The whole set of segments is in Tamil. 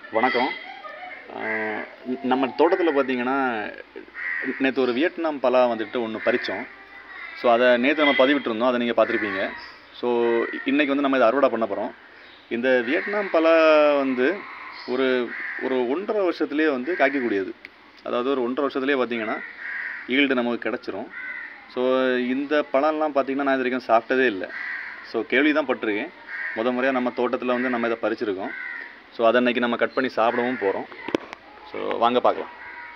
வணக்கம் ஆஹ் நம்ம தோட்டத்தில் பார்த்தீங்கன்னா நேற்று ஒரு வியட்நாம் பலா வந்துட்டு ஒன்று பறித்தோம் ஸோ அதை நேற்று நம்ம பதிவிட்டிருந்தோம் அதை நீங்கள் பார்த்துருப்பீங்க ஸோ இன்றைக்கி வந்து நம்ம இதை அறுவடை பண்ண போகிறோம் இந்த வியட்நாம் பலா வந்து ஒரு ஒரு ஒன்றரை வருஷத்துலேயே வந்து காய்க்கக்கூடியது அதாவது ஒரு ஒன்றரை வருஷத்துலேயே பார்த்தீங்கன்னா ஈல்டு நமக்கு கிடச்சிரும் ஸோ இந்த பழம்லாம் பார்த்தீங்கன்னா நான் இது வரைக்கும் சாப்பிட்டதே இல்லை ஸோ கேள்வி தான் பட்டிருக்கேன் முத முறையாக நம்ம தோட்டத்தில் வந்து நம்ம இதை பறிச்சிருக்கோம் ஸோ அதை இன்னைக்கு நம்ம கட் பண்ணி சாப்பிடவும் போகிறோம் ஸோ வாங்க பார்க்கலாம்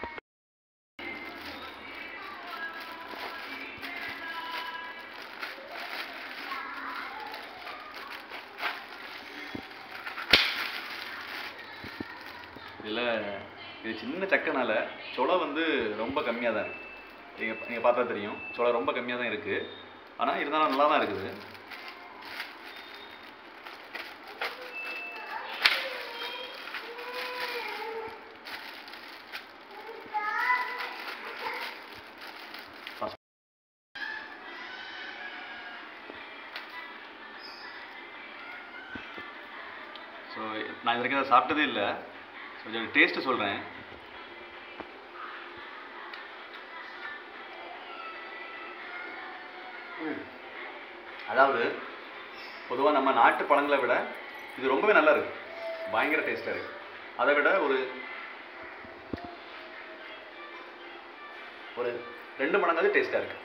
இதில் இது சின்ன சக்கனால சொலை வந்து ரொம்ப கம்மியாக தான் இருக்குது நீங்கள் நீங்கள் பார்த்தா தெரியும் சொலை ரொம்ப கம்மியாக தான் இருக்குது ஆனால் இருந்தாலும் நல்லா தான் இருக்குது ஸோ நான் இது வரைக்கும் அதை சாப்பிட்டதே இல்லை ஸோ இதோட டேஸ்ட்டு சொல்கிறேன் அதாவது பொதுவாக நம்ம நாட்டு பழங்களை விட இது ரொம்பவே நல்லா இருக்கு பயங்கர டேஸ்ட்டாக இருக்கு அதை விட ஒரு ஒரு ரெண்டு மடங்காவது டேஸ்ட்டாக இருக்கு